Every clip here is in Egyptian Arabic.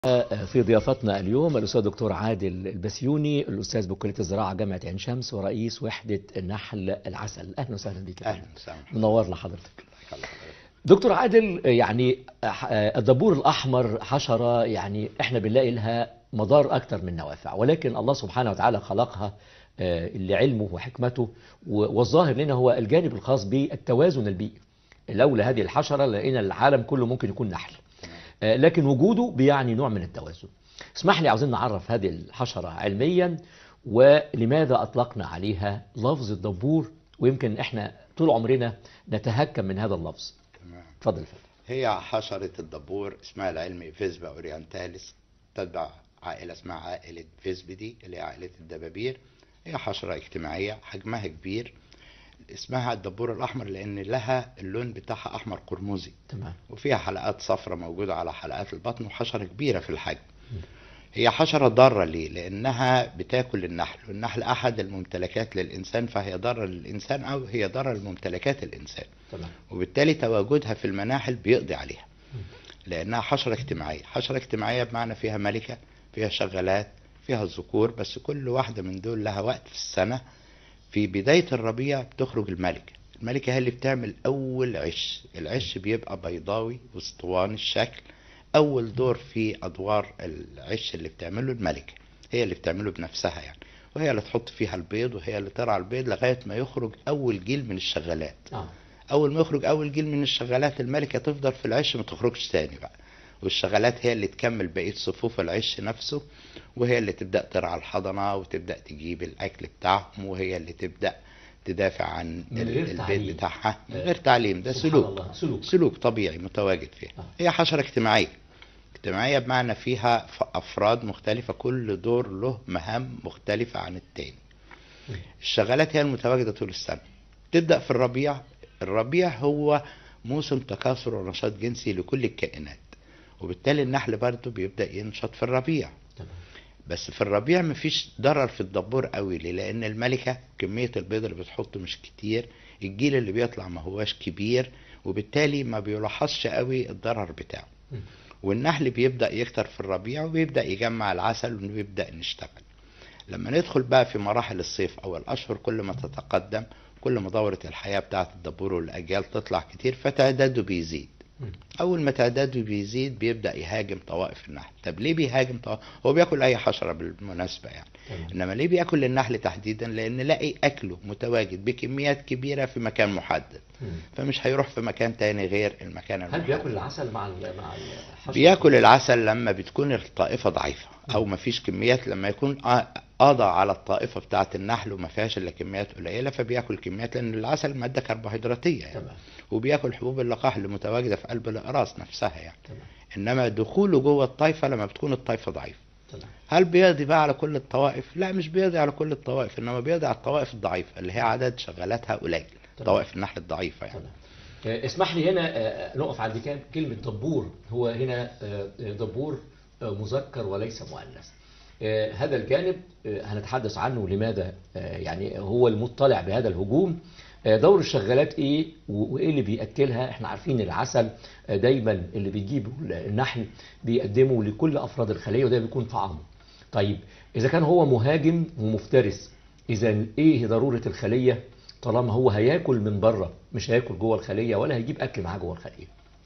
في ضيافتنا اليوم الأستاذ دكتور عادل البسيوني الأستاذ بكلية الزراعة جامعة عين شمس ورئيس وحدة النحل العسل أهلا وسهلا بك اهلا وسهلا منور لحضرتك الله يخليك. دكتور عادل يعني الدبور الأحمر حشرة يعني احنا بنلاقي لها مدار أكتر من نوافع ولكن الله سبحانه وتعالى خلقها آه، لعلمه وحكمته و- والظاهر لنا هو الجانب الخاص بالتوازن البيئي لولا هذه الحشرة لقينا العالم كله ممكن يكون نحل آه، لكن وجوده بيعني نوع من التوازن اسمح لي عاوزين نعرف هذه الحشرة علميا ولماذا أطلقنا عليها لفظ الدبور ويمكن احنا طول عمرنا نتهكم من هذا اللفظ تمام اتفضل يا فندم هي حشرة الدبور اسمها العلمي فيسبا اورينتاليس تتبع عائلة اسمها عائلة فيسبيدي اللي هي عائلة الدبابير هي حشرة اجتماعية حجمها كبير اسمها الدبور الأحمر لأن لها اللون بتاعها أحمر قرمزي تمام وفيها حلقات صفرة موجودة على حلقات البطن وحشرة كبيرة في الحجم هي حشرة ضارة ليه؟ لأنها بتاكل النحل والنحل أحد الممتلكات للإنسان فهي ضارة للإنسان أو هي ضارة لممتلكات الإنسان تمام وبالتالي تواجدها في المناحل بيقضي عليها لانها حشره اجتماعيه حشره اجتماعيه بمعنى فيها ملكه فيها شغالات فيها الذكور بس كل واحده من دول لها وقت في السنه في بدايه الربيع بتخرج الملكه الملكه هي اللي بتعمل اول عش العش بيبقى بيضاوي واسطواني الشكل اول دور في ادوار العش اللي بتعمله الملكه هي اللي بتعمله بنفسها يعني وهي اللي تحط فيها البيض وهي اللي ترعى البيض لغايه ما يخرج اول جيل من الشغالات اه اول ما يخرج اول جيل من الشغالات الملكه تفضل في العش ما تخرجش تاني بقى والشغالات هي اللي تكمل بقيه صفوف العش نفسه وهي اللي تبدا ترعى الحضنه وتبدا تجيب الاكل بتاعهم وهي اللي تبدا تدافع عن من ال- غير البيت تعليم. بتاعها من آه. غير تعليم ده سبحان سلوك الله سلوك سلوك طبيعي متواجد فيها آه. هي حشره اجتماعيه اجتماعيه بمعنى فيها ف- افراد مختلفه كل دور له مهام مختلفه عن التاني الشغالات هي المتواجده طول السنه تبدا في الربيع الربيع هو موسم تكاثر ونشاط جنسي لكل الكائنات وبالتالي النحل برضه بيبدا ينشط في الربيع تمام بس في الربيع مفيش ضرر في الدبور قوي ليه لان الملكه كميه البيض اللي بتحطه مش كتير الجيل اللي بيطلع ما هواش كبير وبالتالي ما بيلاحظش قوي الضرر بتاعه مم. والنحل بيبدا يكتر في الربيع وبيبدا يجمع العسل وبيبدا نشتغل لما ندخل بقى في مراحل الصيف او الاشهر كل ما تتقدم كل ما دورة الحياة بتاعت الدبور والأجيال تطلع كتير فتعداده بيزيد مم. أول ما تعداده بيزيد بيبدأ يهاجم طوائف النحل طب ليه بيهاجم طوائف هو بياكل أي حشرة بالمناسبة يعني تمام إنما ليه بياكل النحل تحديدا لأن لاقي أكله متواجد بكميات كبيرة في مكان محدد مم. فمش هيروح في مكان تاني غير المكان هل المحدد بياكل العسل مع ال- مع الحشرة؟ بياكل العسل لما بتكون الطائفة ضعيفة أو مفيش كميات لما يكون آ- قضى على الطائفة بتاعة النحل وما فيهاش إلا كميات قليلة فبياكل كميات لأن العسل مادة كربوهيدراتية يعني تمام وبياكل حبوب اللقاح اللي متواجدة في قلب الأقراص نفسها يعني تمام إنما دخوله جوه الطائفة لما بتكون الطائفة ضعيفة تمام هل بيقضي بقى على كل الطوائف؟ لا مش بيقضي على كل الطوائف إنما بيقضي على الطوائف الضعيفة اللي هي عدد شغالاتها قليل تمام. طوائف النحل الضعيفة يعني تمام آه، اسمح لي هنا آه، نقف عند كام- كلمة دبور هو هنا آه، دبور آه، مذكر وليس مؤنث آه، هذا الجانب آه، هنتحدث عنه لماذا آه، يعني هو المطلع بهذا الهجوم آه، دور الشغالات ايه و- وايه اللي بياكلها احنا عارفين العسل آه، دايما اللي بيجيبه النحل بيقدمه لكل افراد الخليه وده بيكون طعامه طيب اذا كان هو مهاجم ومفترس اذا ايه ضروره الخليه طالما هو هياكل من بره مش هياكل جوه الخليه ولا هيجيب اكل معاه جوه الخليه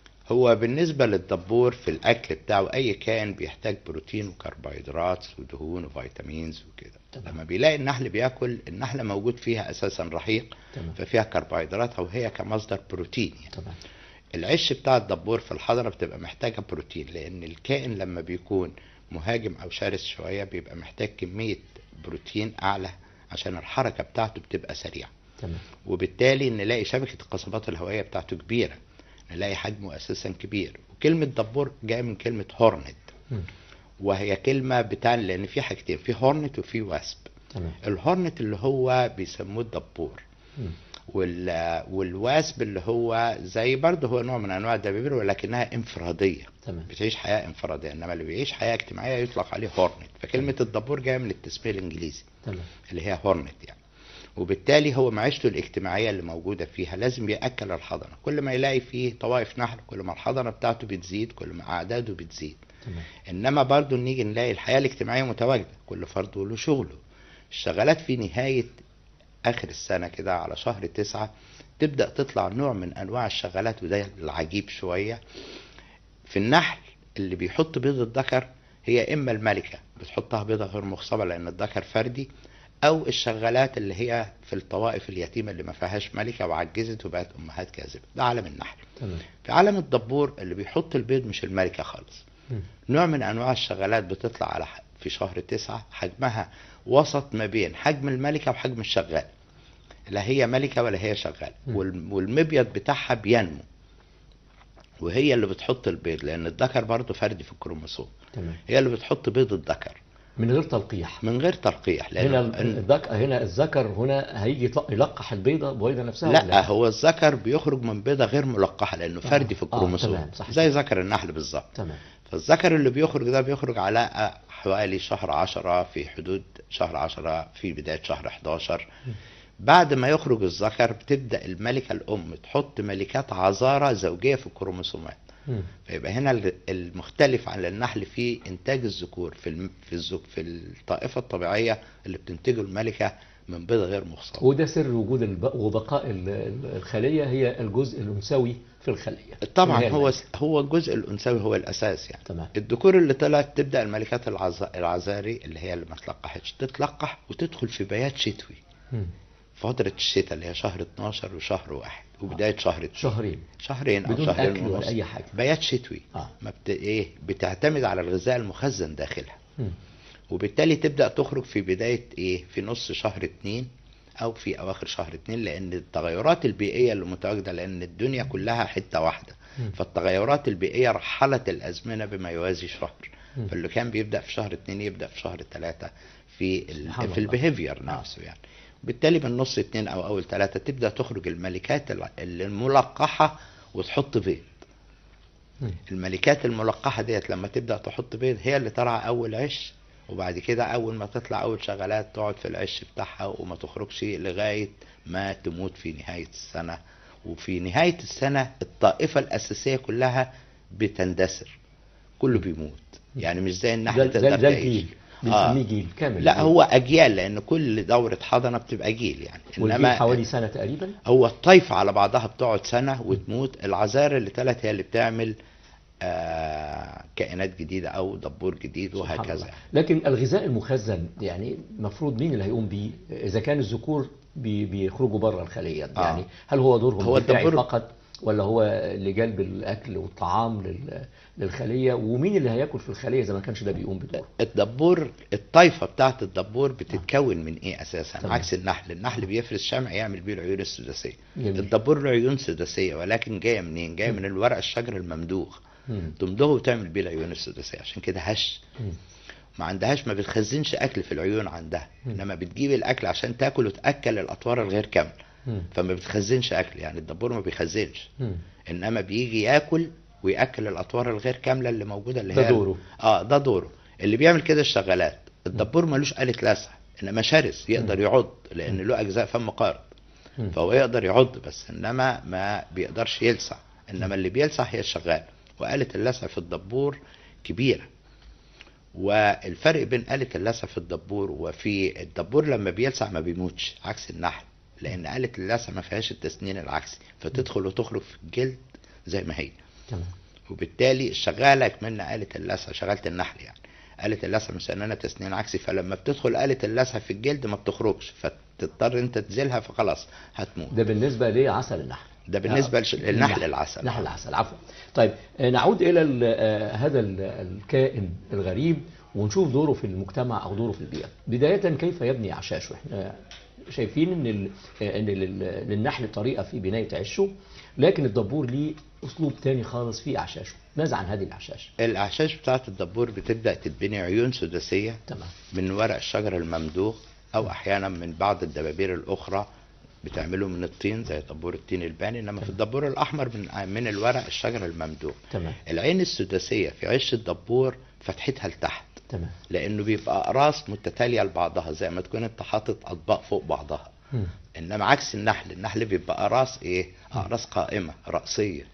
هو بالنسبة للدبور في الأكل بتاعه أي كائن بيحتاج بروتين وكربوهيدرات ودهون وفيتامينز وكده تمام. لما بيلاقي النحل بياكل النحلة موجود فيها أساسا رحيق تمام ففيها كربوهيدرات وهي كمصدر بروتين يعني. تمام العش بتاع الدبور في الحضرة بتبقى محتاجة بروتين لأن الكائن لما بيكون مهاجم أو شرس شوية بيبقى محتاج كمية بروتين أعلى عشان الحركة بتاعته بتبقى سريعة تمام وبالتالي نلاقي شبكة القصبات الهوائية بتاعته كبيرة نلاقي حجمه أساسا كبير وكلمة دبور جاية من كلمة هورنت مم. وهي كلمة بتاع لأن في حاجتين في هورنت وفي واسب تمام الهورنت اللي هو بيسموه الدبور مم. وال... والواسب اللي هو زي برضه هو نوع من انواع الدبابير ولكنها انفراديه تمام بتعيش حياه انفراديه انما اللي بيعيش حياه اجتماعيه يطلق عليه هورنت فكلمه الدبور جايه من التسميه الانجليزي تمام اللي هي هورنت يعني وبالتالي هو معيشته الاجتماعيه اللي موجوده فيها لازم ياكل الحضنه كل ما يلاقي فيه طوائف نحل كل ما الحضنه بتاعته بتزيد كل ما اعداده بتزيد تمام انما برضو نيجي نلاقي الحياه الاجتماعيه متواجده كل فرد وله شغله الشغالات في نهايه اخر السنه كده على شهر تسعة تبدا تطلع نوع من انواع الشغالات وده العجيب شويه في النحل اللي بيحط بيض الذكر هي اما الملكه بتحطها بيضه غير مخصبه لان الذكر فردي او الشغالات اللي هي في الطوائف اليتيمه اللي ما فيهاش ملكه وعجزت وبقت امهات كاذبه ده عالم النحل تمام في عالم الدبور اللي بيحط البيض مش الملكه خالص مم. نوع من انواع الشغالات بتطلع على ح- في شهر تسعة حجمها وسط ما بين حجم الملكة وحجم الشغال لا هي ملكة ولا هي شغال مم. وال- والمبيض بتاعها بينمو وهي اللي بتحط البيض لان الذكر برضه فردي في الكروموسوم تمام هي اللي بتحط بيض الذكر من غير تلقيح من غير تلقيح هنا لان ال- الذك... هنا الذكر هنا هيجي يطلق- يلقح البيضه بويضه نفسها لا ولا هو الذكر بيخرج من بيضة غير ملقحة لانه آه. فردي في آه، الكروموسوم تمام، صح زي كده. ذكر النحل بالظبط تمام فالذكر اللي بيخرج ده بيخرج على حوالي شهر عشرة في حدود شهر عشرة في بداية شهر 11 بعد ما يخرج الذكر بتبدأ الملكة الأم تحط ملكات عذارى زوجية في الكروموسومات مم. فيبقى هنا ال- المختلف عن النحل في إنتاج الذكور في الم- في الزك في الطائفة الطبيعية اللي بتنتجه الملكة من بيض غير مخصب وده سر وجود الب... وبقاء ال- ال- الخليه هي الجزء الانثوي في الخليه طبعا اللي هي هو الملكة. هو الجزء الأنثوي هو الأساس يعني تمام الذكور اللي طلعت تبدا الملكات العز... العذاري اللي هي اللي ما تلقحتش تتلقح وتدخل في بيات شتوي مم. فترة الشتاء اللي هي شهر 12 وشهر واحد وبداية شهر اتنين. شهرين شهرين او بدون شهرين اكل ولا ونص اي حاجه بيات شتوي اه ما بت... ايه بتعتمد على الغذاء المخزن داخلها مم. وبالتالي تبدا تخرج في بداية ايه في نص شهر اتنين او في اواخر شهر اتنين لان التغيرات البيئية اللي متواجدة لان الدنيا كلها حتة واحدة مم. فالتغيرات البيئية رحلت الازمنة بما يوازي شهر مم. فاللي كان بيبدا في شهر اتنين يبدا في شهر تلاتة في ال... سبحان في الله. البيهيفير نفسه يعني بالتالي من نص اتنين او اول ثلاثة تبدا تخرج الملكات ال- الملقحة وتحط بيض مم. الملكات الملقحة ديت لما تبدا تحط بيض هي اللي ترعى اول عش وبعد كده اول ما تطلع اول شغلات تقعد في العش بتاعها وما تخرجش لغاية ما تموت في نهاية السنة وفي نهاية السنة الطائفة الأساسية كلها بتندثر كله بيموت يعني مش زي ده النحل ده, تقدر ده تعيش. الجيل آه. بنسميه جيل كامل لا الجيل. هو اجيال لان كل دوره حضانه بتبقى جيل يعني والجيل حوالي سنه تقريبا هو الطائفه على بعضها بتقعد سنه وتموت العذارى اللي طلعت هي اللي بتعمل آه كائنات جديده او دبور جديد سبحان وهكذا الله. لكن الغذاء المخزن يعني المفروض مين اللي هيقوم بيه اذا كان الذكور بي- بيخرجوا بره الخليه آه. يعني هل هو دورهم هو دفاعي الدبور- فقط ولا هو لجلب الاكل والطعام لل- للخليه ومين اللي هياكل في الخليه اذا ما كانش ده بيقوم بدوره الدبور الطائفه بتاعت الدبور بتتكون من ايه اساسا تمام. عكس النحل النحل بيفرز شمع يعمل بيه العيون السداسيه جميل. الدبور له عيون سداسيه ولكن جايه منين جايه من الورق الشجر الممدوغ مم. تمضغه وتعمل بيه العيون السداسيه عشان كده هش مم. ما عندهاش ما بتخزنش اكل في العيون عندها مم. انما بتجيب الاكل عشان تاكل وتاكل الاطوار الغير كامله مم. فما بتخزنش اكل يعني الدبور ما بيخزنش مم. انما بيجي ياكل وياكل الاطوار الغير كامله اللي موجوده اللي ده هي دوره. اه ده دوره اللي بيعمل كده الشغالات الدبور ملوش آلة لسع انما شرس يقدر يعض لان له اجزاء فم قارب مم. فهو يقدر يعض بس انما ما بيقدرش يلسع انما اللي بيلسع هي الشغال وآلة اللسع في الدبور كبيرة والفرق بين آلة اللسع في الدبور وفي الدبور لما بيلسع ما بيموتش عكس النحل لأن آلة اللسع ما فيهاش التسنين العكسي فتدخل وتخرج في الجلد زي ما هي تمام وبالتالي الشغالة كملنا آلة اللسع شغالة النحل يعني آلة اللسع مسننة تسنين عكسي فلما بتدخل آلة اللسع في الجلد ما بتخرجش فتضطر انت تزيلها فخلاص هتموت ده بالنسبه لعسل النحل ده بالنسبة آه. للش- للنحل العسل نحل العسل عفوا طيب آه، نعود الى ال- آه، هذا ال- الكائن الغريب ونشوف دوره في المجتمع او دوره في البيئه بدايه كيف يبني عشاشه احنا شايفين ان ال- آه، ان لل- للنحل طريقه في بنايه عشه لكن الدبور ليه اسلوب تاني خالص في اعشاشه ماذا عن هذه الاعشاش الأعشاش بتاعت الدبور بتبدأ تتبني عيون سداسية تمام من ورق الشجر الممدوغ أو أحيانا من بعض الدبابير الأخرى بتعمله من الطين زي دبور التين الباني إنما في الدبور الأحمر من من الورق الشجر الممدوغ تمام العين السداسية في عش الدبور فتحتها لتحت تمام لأنه بيبقى أقراص متتالية لبعضها زي ما تكون أنت حاطط أطباق فوق بعضها مم. إنما عكس النحل النحل بيبقى أقراص إيه؟ أقراص قائمة رأسية تمام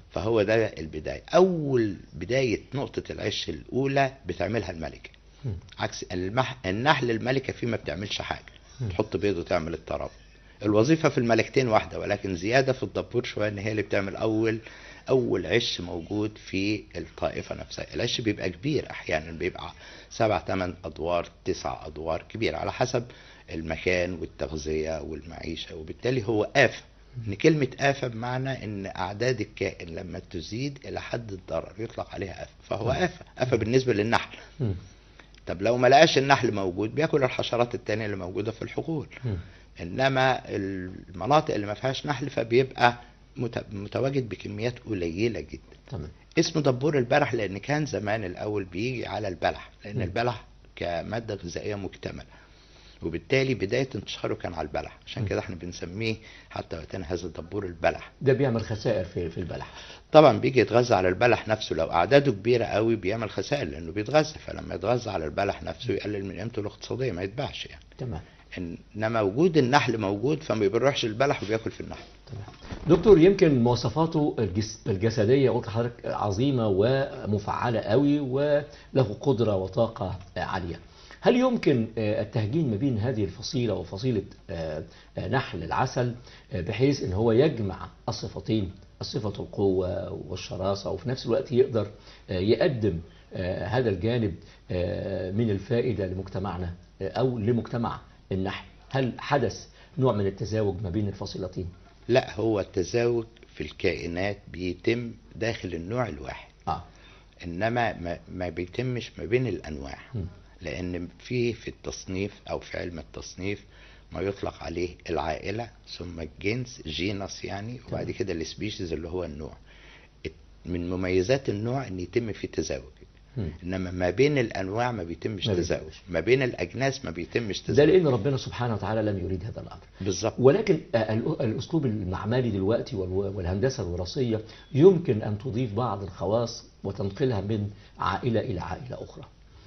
فهو ده البدايه اول بدايه نقطه العش الاولى بتعملها الملكه مم. عكس المح... النحل الملكه فيه ما بتعملش حاجه مم. تحط بيض وتعمل التراب الوظيفه في الملكتين واحده ولكن زياده في الدبور شويه ان هي اللي بتعمل اول اول عش موجود في الطائفه نفسها العش بيبقى كبير احيانا بيبقى سبع ثمان ادوار تسع ادوار كبير على حسب المكان والتغذيه والمعيشه وبالتالي هو آفة ان كلمه آفة بمعنى ان اعداد الكائن لما تزيد الى حد الضرر يطلق عليها آفة فهو مم. آفة آفة بالنسبه للنحل مم. طب لو ما لقاش النحل موجود بياكل الحشرات التانية اللي موجودة في الحقول مم. انما المناطق اللي ما فيهاش نحل فبيبقى مت- متواجد بكميات قليلة جدا تمام اسمه دبور البلح لان كان زمان الاول بيجي على البلح لان م. البلح كمادة غذائية مكتملة وبالتالي بداية انتشاره كان على البلح عشان م. كده احنا بنسميه حتى وقتنا هذا دبور البلح ده بيعمل خسائر في في البلح طبعا بيجي يتغذى على البلح نفسه لو اعداده كبيره قوي بيعمل خسائر لانه بيتغذى فلما يتغذى على البلح نفسه يقلل من قيمته الاقتصاديه ما يتباعش يعني تمام انما وجود النحل موجود فما بيروحش البلح وبياكل في النحل تمام دكتور يمكن مواصفاته الجس الجسدية قلت لحضرتك عظيمة ومفعلة قوي وله قدرة وطاقة عالية هل يمكن آه، التهجين ما بين هذه الفصيلة وفصيلة آه، آه، نحل العسل آه، بحيث ان هو يجمع الصفتين صفة القوة والشراسة وفي نفس الوقت يقدر آه، يقدم آه، هذا الجانب آه، من الفائدة لمجتمعنا آه، أو لمجتمع النحل هل حدث نوع من التزاوج ما بين الفصيلتين؟ لا هو التزاوج في الكائنات بيتم داخل النوع الواحد اه انما ما, ما بيتمش ما بين الانواع مم. لان في في التصنيف او في علم التصنيف ما يطلق عليه العائله ثم الجنس جينس يعني وبعد تمام. كده السبيشيز اللي هو النوع الت- من مميزات النوع ان يتم فيه تزاوج مم. انما ما بين الانواع ما بيتمش ما تزاوج بيتمش. ما بين الاجناس ما بيتمش ده تزاوج لأن ربنا سبحانه وتعالى لم يريد هذا الأمر بالظبط ولكن آه، ال- الأسلوب المعملي دلوقتي والو- والهندسة الوراثية يمكن أن تضيف بعض الخواص وتنقلها من عائلة إلى عائلة أخرى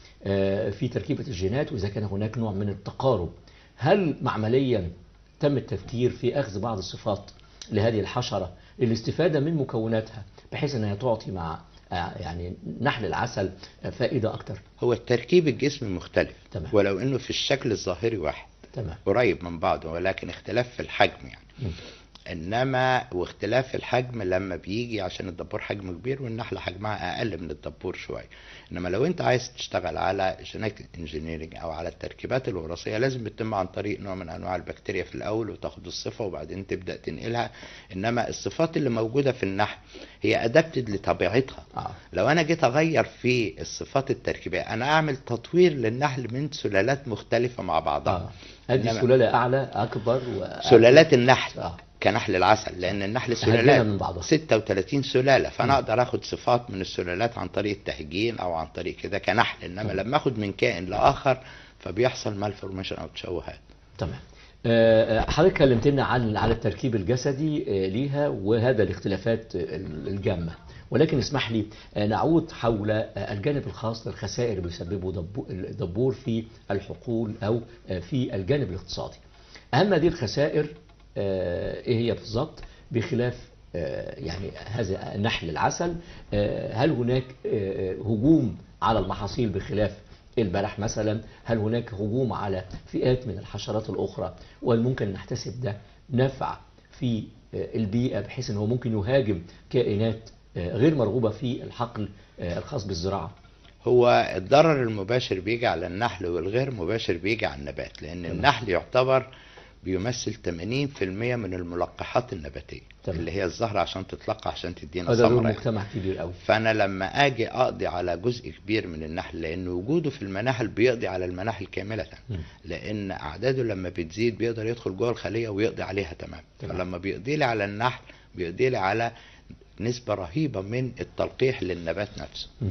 آه، في تركيبة الجينات وإذا كان هناك نوع من التقارب هل معمليا تم التفكير في أخذ بعض الصفات لهذه الحشرة للاستفادة من مكوناتها بحيث أنها تعطي مع آه، يعني نحل العسل آه، فائدة أكتر هو التركيب الجسم مختلف تمام. ولو انه في الشكل الظاهري واحد تمام قريب من بعضه ولكن اختلاف في الحجم يعني مم. انما واختلاف الحجم لما بيجي عشان الدبور حجمه كبير والنحله حجمها اقل من الدبور شويه انما لو انت عايز تشتغل على جينيك انجينيرنج او على التركيبات الوراثيه لازم بتتم عن طريق نوع من انواع البكتيريا في الاول وتاخد الصفه وبعدين تبدا تنقلها انما الصفات اللي موجوده في النحل هي ادابتد لطبيعتها آه. لو انا جيت اغير في الصفات التركيبيه انا اعمل تطوير للنحل من سلالات مختلفه مع بعضها آه. هذه إنما- سلالة أعلى أكبر و... سلالات النحل آه. كنحل العسل لان النحل تهجنها سلالات من بعضها. 36 سلاله م. فانا اقدر اخد صفات من السلالات عن طريق التهجين او عن طريق كده كنحل انما م. لما اخد من كائن لاخر فبيحصل مالفورميشن او تشوهات تمام آه، آه، حضرتك كلمتنا عن على التركيب الجسدي آه، ليها وهذا الاختلافات آه، الجامة ولكن اسمح لي آه، نعود حول آه، الجانب الخاص للخسائر اللي بيسببه دبو- الدبور في الحقول أو آه، في الجانب الاقتصادي أهم هذه الخسائر آه، إيه هي بالضبط بخلاف آه، يعني هذا نحل العسل آه، هل هناك آه، آه، هجوم على المحاصيل بخلاف البلح مثلا هل هناك هجوم على فئات من الحشرات الأخرى وهل ممكن نحتسب ده نفع في آه، البيئة بحيث أنه ممكن يهاجم كائنات آه، غير مرغوبة في الحقل آه، الخاص بالزراعة هو الضرر المباشر بيجي على النحل والغير مباشر بيجي على النبات لان تمام. النحل يعتبر بيمثل 80% من الملقحات النباتيه تمام. اللي هي الزهره عشان تتلقى عشان تدينا هذا دور ثمره يعني. مجتمع كبير قوي فانا لما اجي اقضي على جزء كبير من النحل لان وجوده في المناحل بيقضي على المناحل كامله مم. لان اعداده لما بتزيد بيقدر يدخل جوه الخليه ويقضي عليها تمام تمام. فلما بيقضي لي على النحل بيقضي لي على نسبه رهيبه من التلقيح للنبات نفسه مم.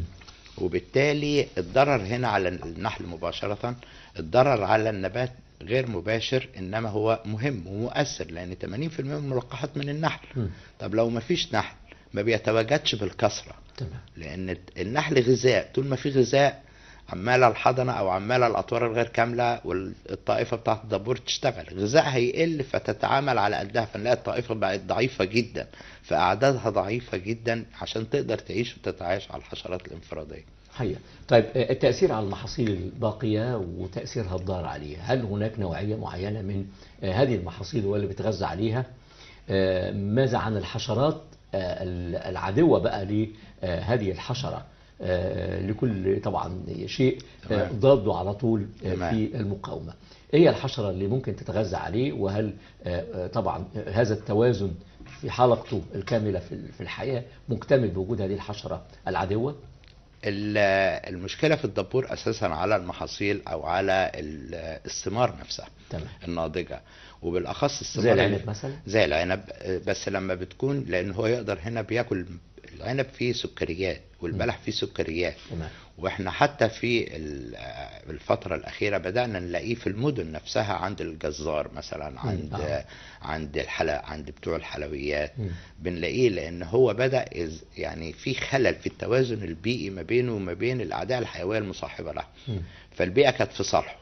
وبالتالي الضرر هنا على النحل مباشرة الضرر على النبات غير مباشر انما هو مهم ومؤثر لان 80% من الملقحات من النحل مم. طب لو ما فيش نحل ما بيتواجدش بالكثرة تمام لان النحل غذاء طول ما في غذاء عماله الحضنه او عماله الاطوار الغير كامله والطائفه بتاعت الدبور تشتغل غذائها يقل فتتعامل على قدها فنلاقي الطائفه بقت ضعيفه جدا فاعدادها ضعيفه جدا عشان تقدر تعيش وتتعايش على الحشرات الانفراديه حقيقة طيب آه، التأثير على المحاصيل الباقية وتأثيرها الضار عليها هل هناك نوعية معينة من آه، هذه المحاصيل واللي بتغذى عليها آه، ماذا عن الحشرات آه، العدوة بقى لهذه الحشرة آه، لكل طبعا شيء آه، تمام. ضاده على طول آه، تمام. في المقاومة ايه هي الحشرة اللي ممكن تتغذى عليه وهل آه، آه، طبعا هذا التوازن في حلقته الكاملة في في الحياة مكتمل بوجود هذه الحشرة العدوة ال- المشكله في الدبور اساسا على المحاصيل او على ال- الثمار نفسها تمام الناضجه وبالاخص الثمار زي اللي- العنب مثلا زي العنب آه، بس لما بتكون لان هو يقدر هنا بياكل العنب فيه سكريات والبلح فيه سكريات تمام واحنا حتى في ال- آه، الفترة الأخيرة بدأنا نلاقيه في المدن نفسها عند الجزار مثلا عند آه. عند الحلا عند بتوع الحلويات مم. بنلاقيه لأن هو بدأ إز- يعني في خلل في التوازن البيئي ما بينه وما بين الأعداء الحيوية المصاحبة له مم. فالبيئة كانت في صالحه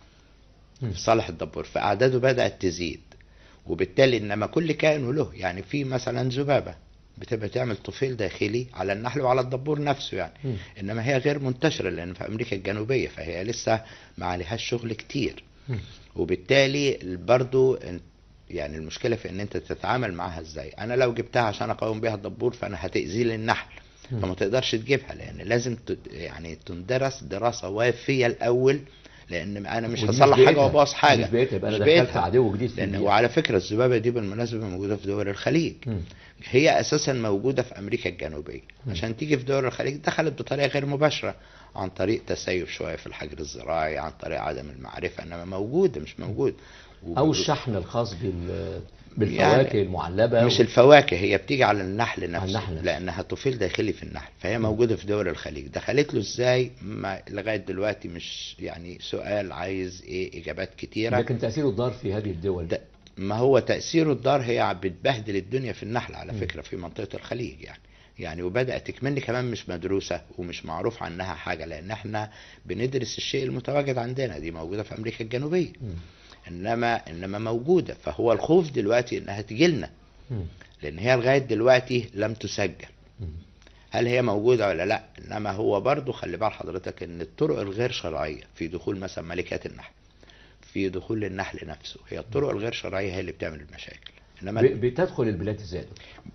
مم. في صالح الدبور فأعداده بدأت تزيد وبالتالي إنما كل كائن وله يعني في مثلا ذبابة بتبقى تعمل طفيل داخلي على النحل وعلى الدبور نفسه يعني مم. انما هي غير منتشره لان في امريكا الجنوبيه فهي لسه ما عليهاش شغل كتير مم. وبالتالي برضو إن- يعني المشكله في ان انت تتعامل معاها ازاي انا لو جبتها عشان اقاوم بيها الدبور فانا هتاذي لي النحل مم. فما تقدرش تجيبها لان لازم ت- يعني تندرس دراسه وافيه الاول لان انا مش ودي هصلح بيئتها. حاجه وابوظ حاجه مش بيئتها يبقى انا مش دخلت بيئتها. عدو جديد في لان البيئة. وعلى فكره الذبابه دي بالمناسبه موجوده في دول الخليج مم. هي اساسا موجوده في امريكا الجنوبيه مم. عشان تيجي في دول الخليج دخلت بطريقه غير مباشره عن طريق تسيب شويه في الحجر الزراعي عن طريق عدم المعرفه انما موجوده مش موجود و- او الشحن الخاص بال بالفواكه يعني المعلبه مش و- الفواكه هي بتيجي على النحل نفسه, النحل نفسه. لانها طفيل داخلي في النحل فهي موجوده في دول الخليج دخلت له ازاي ما لغايه دلوقتي مش يعني سؤال عايز ايه اجابات كتيره لكن تاثيره الضار في هذه الدول ده ما هو تأثيره الضار هي عم بتبهدل الدنيا في النحل على مم. فكرة في منطقة الخليج يعني يعني وبدأت تكمن كمان مش مدروسة ومش معروف عنها حاجة لأن احنا بندرس الشيء المتواجد عندنا دي موجودة في أمريكا الجنوبية مم. إنما إنما موجودة فهو الخوف دلوقتي إنها تجيلنا مم. لأن هي لغاية دلوقتي لم تسجل مم. هل هي موجودة ولا لا إنما هو برضو خلي بال حضرتك إن الطرق الغير شرعية في دخول مثلا ملكات النحل في دخول النحل نفسه هي الطرق الغير شرعية هي اللي بتعمل المشاكل إنما ب- بتدخل البلاد ازاي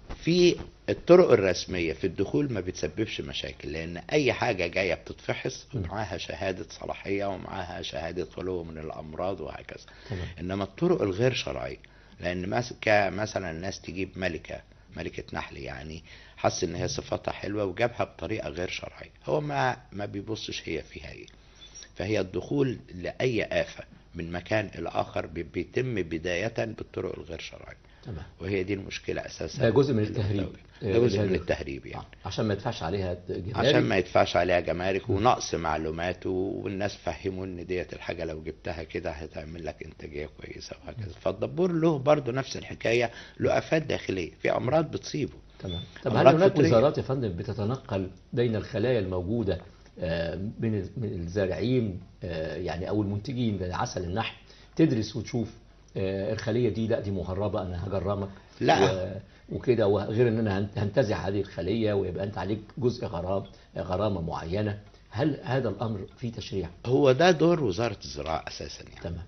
في الطرق الرسمية في الدخول ما بتسببش مشاكل لأن أي حاجة جاية بتتفحص م. ومعاها شهادة صلاحية ومعاها شهادة خلو من الأمراض وهكذا تمام إنما الطرق الغير شرعية لأن مس- كمثلا الناس تجيب ملكة ملكة نحل يعني حس إن هي صفاتها حلوة وجابها بطريقة غير شرعية هو ما ما بيبصش هي فيها إيه فهي الدخول لأي آفة من مكان إلى آخر بي- بيتم بداية بالطرق الغير شرعية تمام وهي دي المشكلة أساسا ده جزء من التهريب ده جزء آه، من لهذا- التهريب يعني آه، عشان ما يدفعش عليها جمارك عشان ما يدفعش عليها جمارك ونقص معلومات و- والناس فهموا ان ديت الحاجه لو جبتها كده هتعمل لك انتاجيه كويسه وهكذا فالدبور له برضه نفس الحكايه له افات داخليه في امراض بتصيبه تمام طب هل أمراض هناك فطرية. وزارات يا فندم بتتنقل بين الخلايا الموجودة آه، بين ال- من الزارعين آه، يعني أو المنتجين لعسل النحل تدرس وتشوف آه، الخلية دي لا دي مهربة أنا هجرمك لا. و- وكده وغير ان انا هن- هنتزع هذه الخلية ويبقى انت عليك جزء غرام غرامة معينة هل هذا الامر فيه تشريع هو ده دور وزاره الزراعه اساسا يعني تمام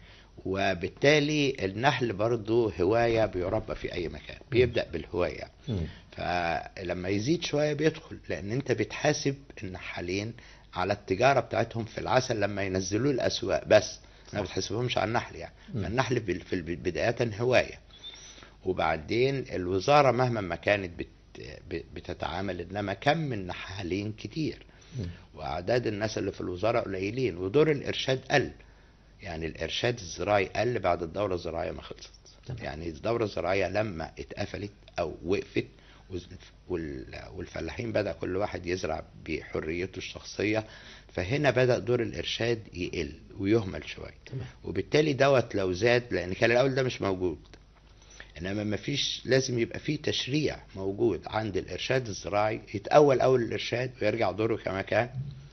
وبالتالي النحل برضه هوايه بيربى في اي مكان بيبدا بالهوايه مم. فلما يزيد شويه بيدخل لان انت بتحاسب النحالين على التجاره بتاعتهم في العسل لما ينزلوه الاسواق بس ما بتحاسبهمش على النحل يعني مم. النحل بال- في الب- بدايه هوايه وبعدين الوزاره مهما ما كانت بت ب- بتتعامل انما كم من نحالين كتير مم. واعداد الناس اللي في الوزاره قليلين ودور الارشاد قل يعني الارشاد الزراعي قل بعد الدوره الزراعيه ما خلصت تمام. يعني الدوره الزراعيه لما اتقفلت او وقفت وز- وال- والفلاحين بدا كل واحد يزرع بحريته الشخصيه فهنا بدا دور الارشاد يقل ويهمل شويه تمام وبالتالي دوت لو زاد لان كان الاول ده مش موجود انما ما فيش لازم يبقى فيه تشريع موجود عند الارشاد الزراعي يتاول اول الارشاد ويرجع دوره كما كان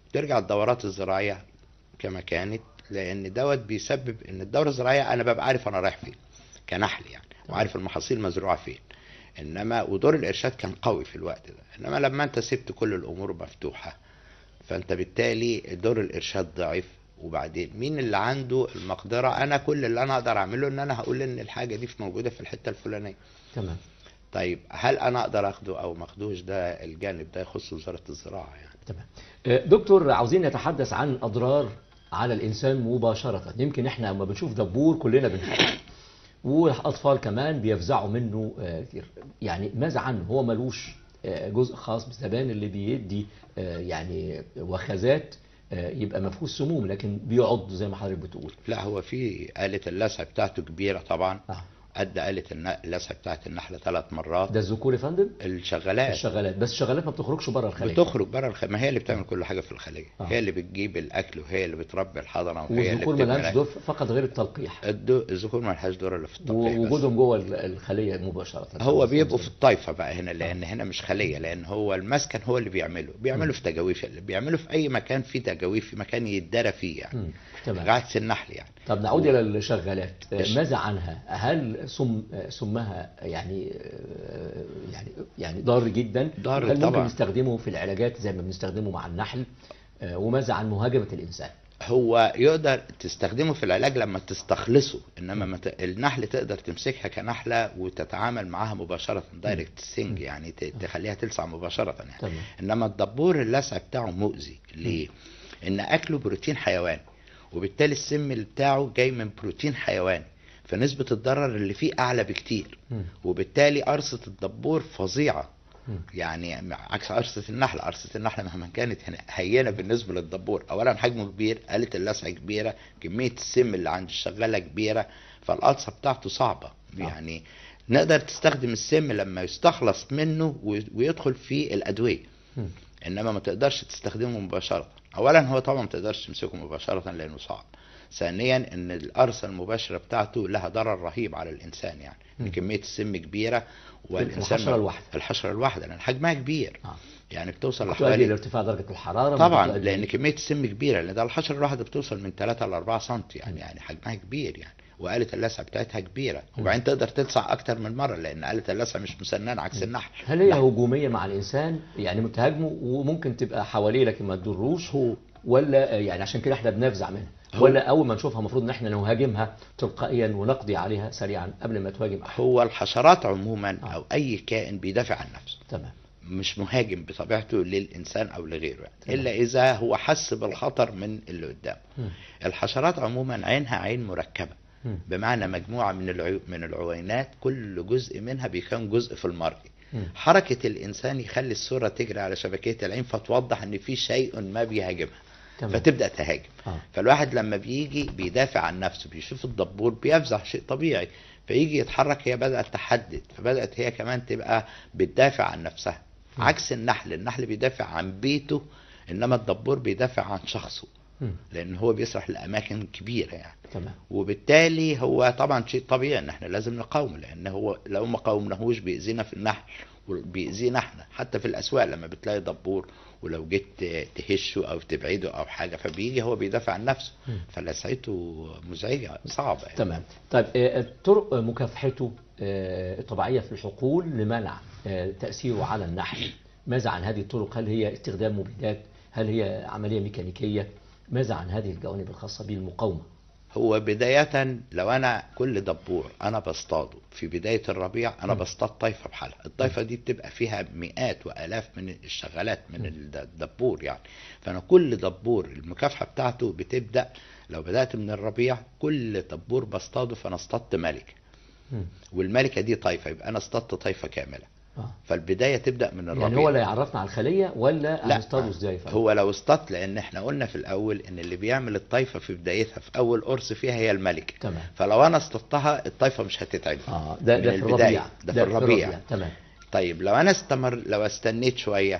ترجع الدورات الزراعيه كما كانت لان دوت بيسبب ان الدوره الزراعيه انا ببقى عارف انا رايح فين كنحل يعني وعارف المحاصيل مزروعه فين انما ودور الارشاد كان قوي في الوقت ده انما لما انت سبت كل الامور مفتوحه فانت بالتالي دور الارشاد ضعيف وبعدين مين اللي عنده المقدره انا كل اللي انا اقدر اعمله ان انا هقول ان الحاجه دي في موجوده في الحته الفلانيه تمام طيب هل انا اقدر اخده او ما اخدوش ده الجانب ده يخص وزاره الزراعه يعني تمام آه، دكتور عاوزين نتحدث عن اضرار على الانسان مباشره يمكن احنا لما بنشوف دبور كلنا بنخاف والاطفال كمان بيفزعوا منه آه، كتير يعني ماذا عنه هو ملوش آه، جزء خاص بالزبان اللي بيدي آه، يعني وخزات آه، يبقى ما فيهوش سموم لكن بيعض زي ما حضرتك بتقول لا هو في آلة اللسع بتاعته كبيرة طبعا آه. قد آلة الن- اللسع بتاعت النحلة ثلاث مرات ده الذكور يا فندم الشغالات الشغالات بس الشغالات ما بتخرجش بره الخليه بتخرج بره الخ... ما هي اللي بتعمل كل حاجة في الخلية آه. هي اللي بتجيب الأكل وهي اللي بتربي الحضنة وهي اللي والذكور ما بتبني لهمش الأكل. دور فقط غير التلقيح الدو... الذكور ما لهاش دور الا في التلقيح بس. ووجودهم جوه ال- الخليه مباشره هو بيبقوا في الطايفة بقى هنا لأن هنا مش خلية لأن هو المسكن هو اللي بيعمله بيعمله في تجاويف اللي بيعمله في أي مكان فيه تجاويف في مكان يتدرى فيه يعني مم. تمام عكس النحل يعني طب نعود الى الشغالات آه، الش- ماذا عنها هل سم آه، سمها يعني آه، يعني يعني ضار جدا ضار هل ممكن طبعا. نستخدمه في العلاجات زي ما بنستخدمه مع النحل آه، وماذا عن مهاجمه الانسان هو يقدر تستخدمه في العلاج لما تستخلصه انما ما ت... النحل تقدر تمسكها كنحله وتتعامل معاها مباشره دايركت سينج يعني ت... تخليها تلسع مباشره يعني تمام انما الدبور اللسع بتاعه مؤذي ليه؟ ان اكله بروتين حيواني وبالتالي السم اللي بتاعه جاي من بروتين حيواني فنسبة الضرر اللي فيه أعلى بكتير مم. وبالتالي قرصة الدبور فظيعة مم. يعني عكس قرصة النحل قرصة النحل مهما كانت هنا هينة بالنسبة للدبور أولا حجمه كبير آلة اللسع كبيرة كمية السم اللي عند الشغالة كبيرة فالقرصة بتاعته صعبة يعني نقدر تستخدم السم لما يستخلص منه و- ويدخل في الأدوية مم. انما ما تقدرش تستخدمه مباشره اولا هو طبعا ما تقدرش تمسكه مباشره لانه صعب ثانيا ان القرصه المباشره بتاعته لها ضرر رهيب على الانسان يعني ان مم. كميه السم كبيره والانسان الحشرة الواحدة. الحشره الواحده لان حجمها كبير آه. يعني بتوصل تؤدي لحوالي لارتفاع درجه الحراره طبعا ممكن تؤدي- لان كميه السم كبيره لان ده الحشره الواحده بتوصل من 3 ل 4 سم يعني يعني حجمها كبير يعني وآلة اللسع بتاعتها كبيرة وبعدين تقدر تلسع أكتر من مرة لأن آلة اللسع مش مسننة عكس النحل هل هي لا. هجوميه مع الانسان يعني متهاجمه وممكن تبقى حواليه لكن ما تضروش هو ولا آه، يعني عشان كده احنا بنفزع منها هو- ولا اول ما نشوفها المفروض ان احنا نهاجمها تلقائيا ونقضي عليها سريعا قبل ما تهاجم احد هو الحشرات عموما آه. أو أي كائن بيدافع عن نفسه تمام مش مهاجم بطبيعته للإنسان أو لغيره يعني. تمام. إلا إذا هو حس بالخطر من اللي قدامه مم. الحشرات عموما عينها عين مركبة مم. بمعنى مجموعة من العيو... من العوينات كل جزء منها بيكون جزء في المرئي مم. حركة الإنسان يخلي الصورة تجري على شبكية العين فتوضح إن في شيء ما بيهاجمها تمام فتبدأ تهاجم آه. فالواحد لما بيجي بيدافع عن نفسه بيشوف الدبور بيفزع شيء طبيعي فيجي يتحرك هي بدأت تحدد فبدأت هي كمان تبقى بتدافع عن نفسها م. عكس النحل النحل بيدافع عن بيته إنما الدبور بيدافع عن شخصه مم. لأن هو بيسرح لأماكن كبيرة يعني تمام وبالتالي هو طبعا شيء طبيعي ان احنا لازم نقاومه لان هو لو ما قاومناهوش بيأذينا في النحل وبيأذينا احنا حتى في الاسواق لما بتلاقي دبور ولو جيت تهشه او تبعده او حاجه فبيجي هو بيدافع عن نفسه مم. فلسعته مزعجه صعبه يعني. تمام طيب آه، طرق مكافحته آه، الطبيعية في الحقول لمنع آه، تأثيره على النحل ماذا عن هذه الطرق هل هي استخدام مبيدات هل هي عملية ميكانيكية ماذا عن هذه الجوانب الخاصة بالمقاومة هو بداية لو أنا كل دبور أنا بصطاده في بداية الربيع أنا م. بصطاد طايفة بحالها الطايفة دي بتبقى فيها مئات وآلاف من الشغالات من الد- الدبور يعني فأنا كل دبور المكافحة بتاعته بتبدأ لو بدأت من الربيع كل دبور بصطاده فأنا اصطدت ملكة مم. والملكة دي طايفة يبقى أنا اصطدت طايفة كاملة آه. فالبداية تبدأ من الربيع يعني هو اللي يعرفنا على الخلية ولا لا هنصطاده ازاي فعلا؟ هو لو اصطاد لان احنا قلنا في الاول ان اللي بيعمل الطايفه في بدايتها في اول قرص فيها هي الملكه تمام فلو انا اصطدتها الطايفه مش هتتعب اه ده ده من في البداية. الربيع ده في الربيع. تمام طيب لو انا استمر لو استنيت شويه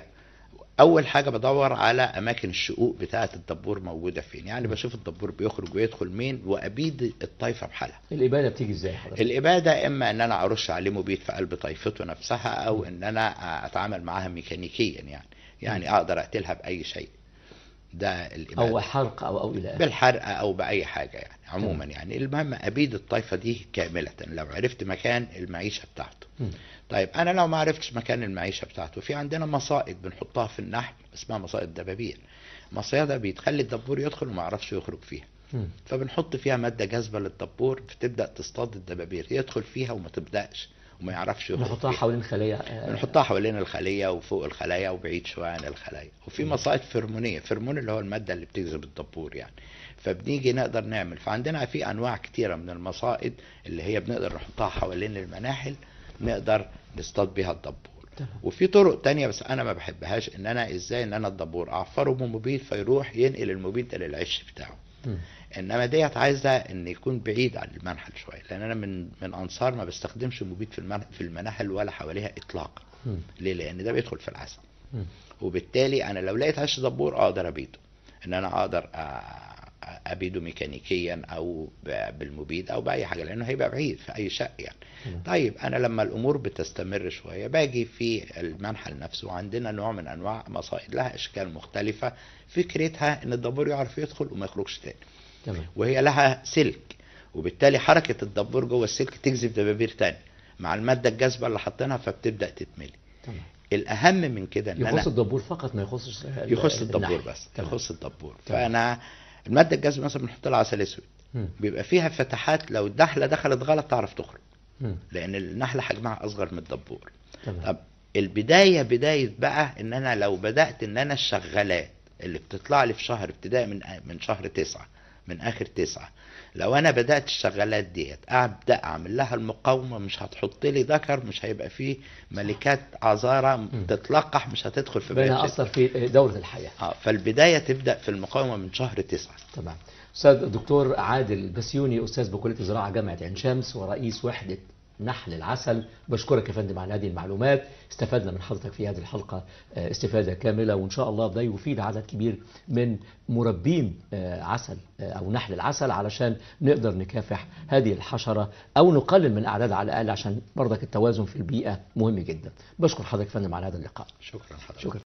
اول حاجه بدور على اماكن الشقوق بتاعه الدبور موجوده فين يعني بشوف الدبور بيخرج ويدخل مين وابيد الطايفه بحالها الإبادة بتيجي ازاي حضرتك؟ الاباده اما ان انا ارش عليه مبيد في قلب طايفته نفسها او ان انا اتعامل معاها ميكانيكيا يعني يعني اقدر اقتلها باي شيء ده الاباده او حرق او او الى اخره بالحرق او باي حاجه يعني عموما يعني المهم ابيد الطائفه دي كامله لو عرفت مكان المعيشه بتاعته مم. طيب انا لو ما عرفتش مكان المعيشه بتاعته في عندنا مصائد بنحطها في النحل اسمها مصائد دبابير مصيدة بتخلي الدبور يدخل وما يعرفش يخرج فيها مم. فبنحط فيها ماده جاذبه للدبور فتبدا تصطاد الدبابير يدخل فيها وما تبداش وما يعرفش يخرج نحطها فيها. حوالين خليه آه، بنحطها حوالين الخليه وفوق الخلايا وبعيد شويه عن الخلايا وفي مصائد فرمونيه فرمون اللي هو الماده اللي بتجذب الدبور يعني فبنيجي نقدر نعمل فعندنا في انواع كتيره من المصائد اللي هي بنقدر نحطها حوالين المناحل نقدر نصطاد بيها الدبور تمام. وفي طرق تانية بس انا ما بحبهاش ان انا ازاي ان انا الدبور اعفره بمبيد فيروح ينقل المبيد ده للعش بتاعه مم. انما ديت عايزه ان يكون بعيد عن المنحل شويه لان انا من من انصار ما بستخدمش مبيد في المنحل في المناحل ولا حواليها اطلاقا مم. ليه لان ده بيدخل في العسل مم. وبالتالي انا لو لقيت عش دبور اقدر ابيده ان انا اقدر أ- ابيده ميكانيكيا او ب- بالمبيد او باي حاجه لانه هيبقى بعيد في اي شق يعني مم. طيب انا لما الامور بتستمر شويه باجي في المنحل نفسه عندنا نوع من انواع مصائد لها اشكال مختلفه فكرتها ان الدبور يعرف يدخل وما يخرجش تاني تمام وهي لها سلك وبالتالي حركه الدبور جوه السلك تجذب دبابير تاني مع الماده الجاذبه اللي حاطينها فبتبدا تتملي تمام الاهم من كده ان انا يخص الدبور فقط ما يخصش ال- يخص ال- الدبور النحل. بس تمام. يخص الدبور تمام. فانا الماده الجاذبه مثلا بنحط لها عسل اسود مم. بيبقى فيها فتحات لو النحله دخلت غلط تعرف تخرج مم. لان النحله حجمها اصغر من الدبور تمام طب البدايه بدايه بقى ان انا لو بدات ان انا الشغالات اللي بتطلع لي في شهر ابتداء من من شهر تسعة من اخر تسعة لو انا بدات الشغالات ديت ابدا اعمل لها المقاومه مش هتحط لي ذكر مش هيبقى فيه ملكات عذاره تتلقح مش هتدخل في بين بيت اثر في دوره الحياه اه فالبدايه تبدا في المقاومه من شهر تسعة تمام استاذ الدكتور عادل بسيوني استاذ بكليه الزراعه جامعه عين شمس ورئيس وحده نحل العسل بشكرك يا فندم على هذه المعلومات استفدنا من حضرتك في هذه الحلقه آه، استفاده كامله وان شاء الله ده يفيد عدد كبير من مربين آه، عسل آه، او نحل العسل علشان نقدر نكافح هذه الحشره او نقلل من اعدادها على الاقل عشان برضك التوازن في البيئه مهم جدا بشكر حضرتك يا فندم على هذا اللقاء شكرا حضرتك شكرا